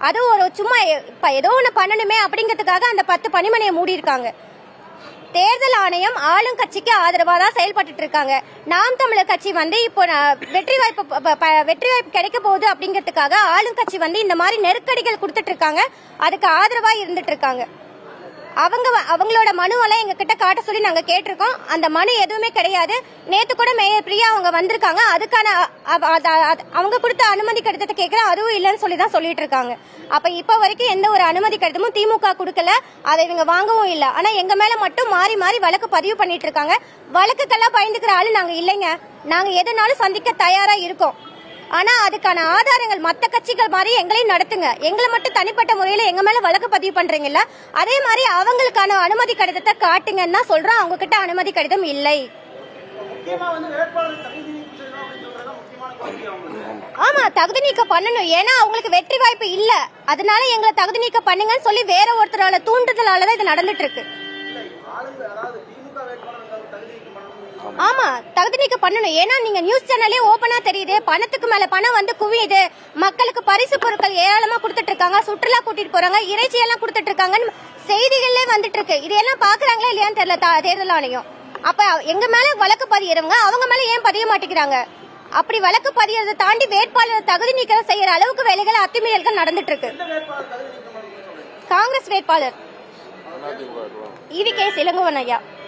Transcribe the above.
அது ஒரு சும்மா எ- இப்ப ஏதோ ஒண்ணு பண்ணணுமே அப்படிங்கிறதுக்காக அந்த பத்து பணிமனையை மூடி இருக்காங்க தேர்தல் ஆணையம் ஆளும் கட்சிக்கு ஆதரவா தான் செயல்பட்டு இருக்காங்க நாம் தமிழர் கட்சி வந்து இப்போ நான் வெற்றி வாய்ப்பு ப- ப- ப- வெற்றி வாய்ப்பு கிடைக்க போகுது அப்படிங்கிறதுக்காக ஆளும் கட்சி வந்து இந்த மாதிரி நெருக்கடிகள் கொடுத்துட்டு இருக்காங்க அதுக்கு ஆதரவா இருந்துட்டு இருக்காங்க அவங்க வ- அவங்களோட மனுவெல்லாம் எங்க கிட்ட காட்ட சொல்லி நாங்க கேட்டிருக்கோம் அந்த மனு எதுவுமே கிடையாது நேத்து கூட மேயர் பிரியா அவங்க வந்திருக்காங்க அதுக்கான அ- அ- அத- அத- அவங்க கொடுத்த அனுமதி கடிதத்தை கேட்கறேன் அதுவும் இல்லைன்னு சொல்லி தான் சொல்லிட்டு இருக்காங்க அப்ப இப்ப வரைக்கும் எந்த ஒரு அனுமதி கடிதமும் திமுக கொடுக்கல அதை இவங்க வாங்கவும் இல்ல ஆனா எங்க மேல மட்டும் மாறி மாறி வழக்கு பதிவு பண்ணிட்டு இருக்காங்க வழக்குக்கெல்லாம் பயந்துக்கிற ஆளு நாங்க இல்லைங்க நாங்க எதுனாலும் சந்திக்க தயாரா இருக்கோம் ஆனா அதுக்கான ஆதாரங்கள் மத்த கட்சிகள் மாதிரி எங்களையும் நடத்துங்க எங்களை மட்டும் தனிப்பட்ட முறையில எங்க மேல வழக்கு பதிவு பண்றீங்கல்ல அதே மாதிரி அவங்களுக்கான அனுமதி கடிதத்தை காட்டுங்கன்னு தான் சொல்றோம் அவங்க கிட்ட அனுமதி கடிதம் இல்லை முக்கியமா வந்து வேட்பாளர் தகுதி நீக்கம் செய்யணும் அப்படின்னு சொல்றதுதான் முக்கியமான கோரிக்கை அவங்களுக்கு ஆமா தகுதி நீக்கம் பண்ணணும் ஏன்னா அவங்களுக்கு வெற்றி வாய்ப்பு இல்ல அதனால எங்களை தகுதி நீக்கம் பண்ணுங்கன்னு சொல்லி வேற ஒருத்தரால தூண்டுதலால தான் இது நடந்துட்டு இருக்கு இல்லை ஆளுங்க அதாவது திமுக வேட்பாளர்கள் தகுதி நீக்கம் பண்ணணும் ஆமா தகுதி நீக்கம் பண்ணணும் ஏன்னா நீங்க நியூஸ் சேனலே ஓபனா தெரியுது பணத்துக்கு மேல பணம் வந்து குவியுது மக்களுக்கு பரிசு பொருட்கள் ஏராளமா கொடுத்துட்டு இருக்காங்க சுற்றுலா கூட்டிட்டு போறாங்க இறைச்சி எல்லாம் கொடுத்துட்டு இருக்காங்கன்னு செய்திகளே வந்துட்டு இருக்கு இதெல்லாம் பாக்குறாங்களா இல்லையான்னு தெரியல தா- தேர்தல் ஆணையம் அப்ப எங்க மேல வழக்கு பதியறவங்க அவங்க மேல ஏன் பதிய மாட்டேங்கிறாங்க அப்படி வழக்கு பதியறதை தாண்டி வேட்பாளர் தகுதி நீக்கம் செய்யற அளவுக்கு வேலைகள் அத்துமீறல்கள் நடந்துட்டு இருக்கு எந்த வேட்பாளர் தகுதி நீக்கம் பண்ணணும்னு சொல்றீங்க காங்கிரஸ் வேட்பாளர் இவி கே இளங்கோவன் ஐயா